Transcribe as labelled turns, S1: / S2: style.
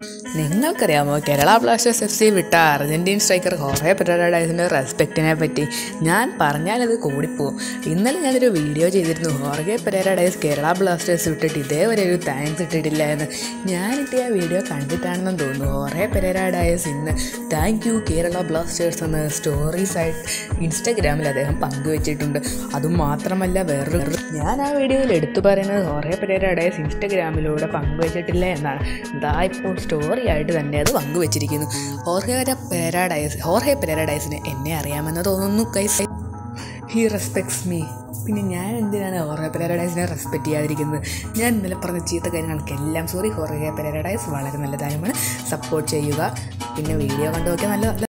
S1: നിങ്ങൾക്കറിയാമോ Kerala Blasters F C വിട്ട Argentine striker ഹോറെ പെരഡൈസിൻ്റെ റെസ്പെക്റ്റിനെ പറ്റി ഞാൻ പറഞ്ഞാലത് കൂടിപ്പോവും ഇന്നലെ ഞാനൊരു വീഡിയോ ചെയ്തിരുന്നു ഹോർഗെ പെരഡൈസ് കേരള ബ്ലാസ്റ്റേഴ്സ് വിട്ടിട്ട് ഇതേവരെ ഒരു താങ്ക്സ് ഇട്ടിട്ടില്ല എന്ന് ഞാനിട്ട് ആ വീഡിയോ കണ്ടിട്ടാണെന്ന് തോന്നുന്നു ഹോറെ പെരഡൈസ് ഇന്ന് താങ്ക് യു കേരള ബ്ലാസ്റ്റേഴ്സ് എന്ന സ്റ്റോറീസ് ആയിട്ട് ഇൻസ്റ്റാഗ്രാമിൽ അദ്ദേഹം പങ്കുവച്ചിട്ടുണ്ട് അതും മാത്രമല്ല വേറൊരു ഞാൻ ആ വീഡിയോയിൽ എടുത്തു പറയുന്നത് ഹോറെ പെരഡൈസ് ഇൻസ്റ്റാഗ്രാമിലൂടെ പങ്കുവച്ചിട്ടില്ല എന്നാണ് ഇതാ ഇപ്പോൾ സ്റ്റോറി ആയിട്ട് തന്നെ അത് പങ്കുവച്ചിരിക്കുന്നു ഹോർഹെ പെരാഡൈസ് ഹോർഹെ പെരാഡൈസിന് എന്നെ അറിയാമെന്ന് തോന്നുന്നു കൈസ് ഹി റെസ്പെക്ട്സ് മീ പിന്നെ ഞാൻ എന്തിനാണ് ഹോർഹെ പെരാഡൈസിനെ റെസ്പെക്റ്റ് ചെയ്യാതിരിക്കുന്നത് ഞാൻ ഇന്നലെ പറഞ്ഞ ചീത്ത കാര്യങ്ങൾക്കെല്ലാം സോറി ഹോർഹെ പെരാഡൈസ് വളരെ നല്ല കാര്യമാണ് സപ്പോർട്ട് ചെയ്യുക പിന്നെ വീഡിയോ കണ്ടു നോക്കിയാൽ നല്ല